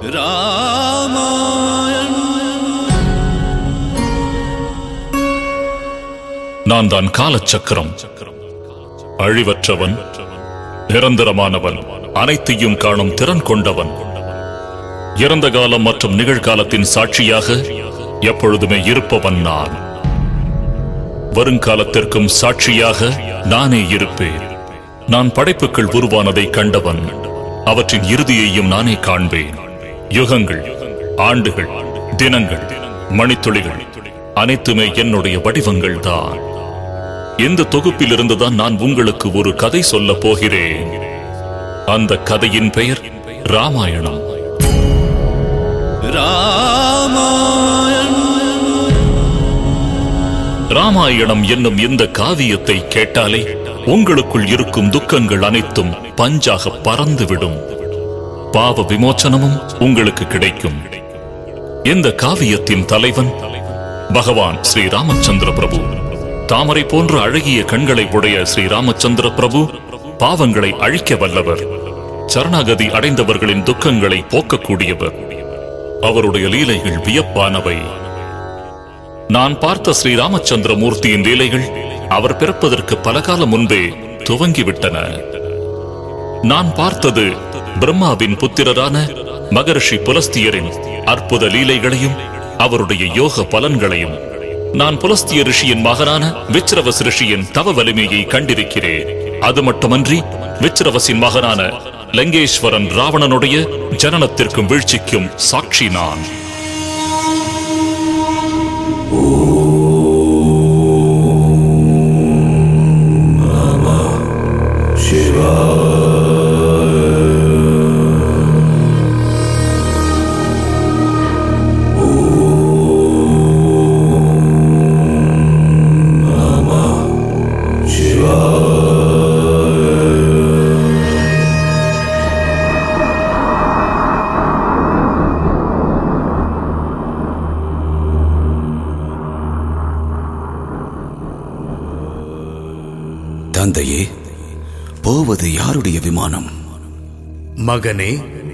நான் தான் காலச்சக்கரம் அழிவற்றவன் நிரந்தரமானவன் அனைத்தையும் காணும் திறன் கொண்டவன் இறந்த காலம் மற்றும் நிகழ்காலத்தின் சாட்சியாக எப்பொழுதுமே இருப்பவன் நான் வருங்காலத்திற்கும் சாட்சியாக நானே இருப்பேன் நான் படைப்புகள் உருவானதை கண்டவன் அவற்றின் இறுதியையும் நானே காண்பேன் யுகங்கள் ஆண்டுகள் தினங்கள் மணித்துளிகள் அனைத்துமே என்னுடைய வடிவங்கள் தான் இந்த தொகுப்பிலிருந்து தான் நான் உங்களுக்கு ஒரு கதை சொல்லப் போகிறேன் அந்த கதையின் பெயர் ராமாயணம் ராமாயணம் என்னும் இந்த காவியத்தை கேட்டாலே உங்களுக்குள் இருக்கும் துக்கங்கள் அனைத்தும் பஞ்சாக பறந்துவிடும் பாவ விமோச்சனமும் உங்களுக்கு கிடைக்கும் இந்த காவியத்தின் தலைவன் பகவான் ஸ்ரீ ராமச்சந்திர பிரபு தாமரை போன்ற அழகிய கண்களை உடைய ஸ்ரீ ராமச்சந்திர பிரபு பாவங்களை அழிக்க வல்லவர் சரணாகதி அடைந்தவர்களின் துக்கங்களை போக்கக்கூடியவர் அவருடைய லீலைகள் வியப்பானவை நான் பார்த்த ஸ்ரீ ராமச்சந்திர மூர்த்தியின் லீலைகள் அவர் பிறப்பதற்கு பல காலம் முன்பே துவங்கிவிட்டன நான் பார்த்தது பிரம்மாவின் புத்திரரான மகரிஷி புலஸ்தியரின் அற்புத லீலைகளையும் அவருடைய யோக பலன்களையும் நான் புலஸ்திய ரிஷியின் மகனான விச்ரவஸ் ரிஷியின் தவ வலிமையை கண்டிருக்கிறேன் அது மட்டுமன்றி விச்ரவசின் மகனான லங்கேஸ்வரன் ராவணனுடைய ஜனனத்திற்கும் வீழ்ச்சிக்கும் சாட்சி நான் தந்தையே போவது யாருடைய விமானம் மகனே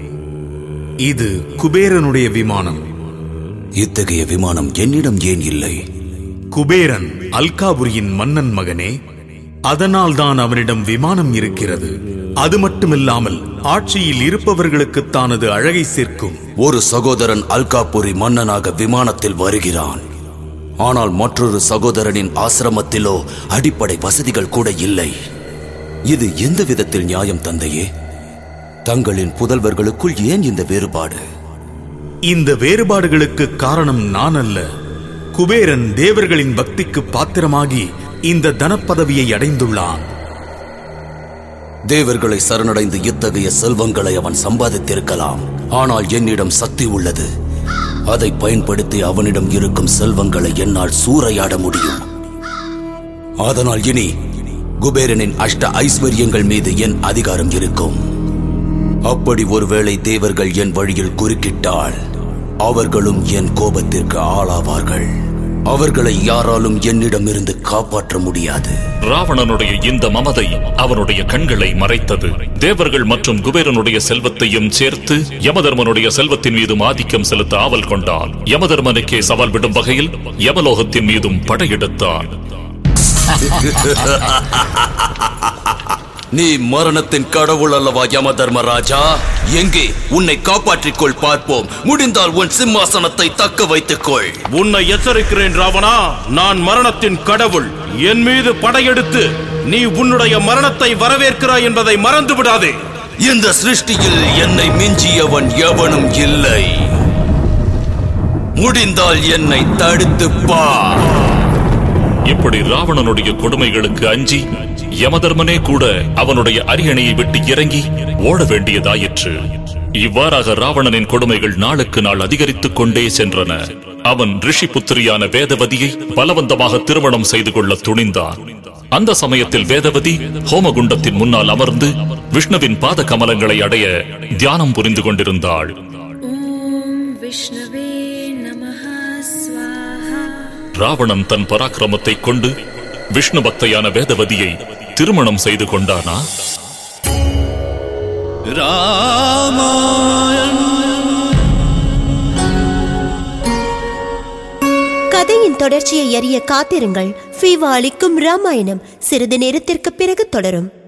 இது குபேரனுடைய விமானம் இத்தகைய விமானம் என்னிடம் ஏன் இல்லை குபேரன் அல்காபுரியின் மன்னன் மகனே அதனால்தான் அவனிடம் விமானம் இருக்கிறது அது மட்டுமில்லாமல் ஆட்சியில் இருப்பவர்களுக்கு தானது அழகை சேர்க்கும் ஒரு சகோதரன் அல்காபுரி மன்னனாக விமானத்தில் வருகிறான் ஆனால் மற்றொரு சகோதரனின் ஆசிரமத்திலோ அடிப்படை வசதிகள் கூட இல்லை இது எந்த விதத்தில் நியாயம் தந்தையே தங்களின் புதல்வர்களுக்குள் ஏன் இந்த வேறுபாடு இந்த வேறுபாடுகளுக்கு காரணம் நான் அல்ல குபேரன் தேவர்களின் பக்திக்கு பாத்திரமாகி இந்த தனப்பதவியை அடைந்துள்ளான் தேவர்களை சரணடைந்து இத்தகைய செல்வங்களை அவன் சம்பாதித்திருக்கலாம் ஆனால் என்னிடம் சக்தி உள்ளது அதை பயன்படுத்தி அவனிடம் இருக்கும் செல்வங்களை என்னால் சூறையாட முடியும் அதனால் இனி குபேரனின் அஷ்ட ஐஸ்வர்யங்கள் மீது என் அதிகாரம் இருக்கும் அப்படி ஒருவேளை தேவர்கள் என் வழியில் குறுக்கிட்டால் அவர்களும் என் கோபத்திற்கு ஆளாவார்கள் அவர்களை யாராலும் என்னிடமிருந்து காப்பாற்ற முடியாது ராவணனுடைய இந்த மமதை அவனுடைய கண்களை மறைத்தது தேவர்கள் மற்றும் குபேரனுடைய செல்வத்தையும் சேர்த்து யமதர்மனுடைய செல்வத்தின் மீதும் ஆதிக்கம் செலுத்த ஆவல் கொண்டான் யமதர்மனுக்கே சவால் விடும் வகையில் யமலோகத்தின் மீதும் படையெடுத்தான் நீ மரணத்தின் கடவுள் அல்லவா யம தர்மராஜா எங்கே உன்னை காப்பாற்றிக் கொள் பார்ப்போம் முடிந்தால் உன் சிம்மாசனத்தை தக்க வைத்துக் கொள் உன்னை எச்சரிக்கிறேன் ராவணா நான் மரணத்தின் கடவுள் என் மீது படையெடுத்து நீ உன்னுடைய மரணத்தை வரவேற்கிறாய் என்பதை மறந்து விடாதே இந்த சிருஷ்டியில் என்னை மிஞ்சியவன் எவனும் இல்லை முடிந்தால் என்னை தடுத்து பார் இப்படி ராவணனுடைய கொடுமைகளுக்கு அஞ்சி யமதர்மனே கூட அவனுடைய அரியணையை விட்டு இறங்கி ஓட வேண்டியதாயிற்று இவ்வாறாக ராவணனின் கொடுமைகள் நாளுக்கு நாள் அதிகரித்துக் கொண்டே சென்றன அவன் ரிஷி புத்திரியான வேதவதியை பலவந்தமாக திருமணம் செய்து கொள்ள துணிந்தான் அந்த சமயத்தில் வேதவதி ஹோமகுண்டத்தின் முன்னால் அமர்ந்து விஷ்ணுவின் பாத கமலங்களை அடைய தியானம் புரிந்து கொண்டிருந்தாள் ॐ विष्णवे नमः स्वाहा ராவணன் தன் பராக்கிரமத்தை கொண்டு விஷ்ணு பக்தையான வேதவதியை திருமணம் செய்து கொண்டானா கதையின் தொடர்ச்சியை அறிய காத்திருங்கள் ஃபீவா அளிக்கும் ராமாயணம் சிறிது நேரத்திற்கு பிறகு தொடரும்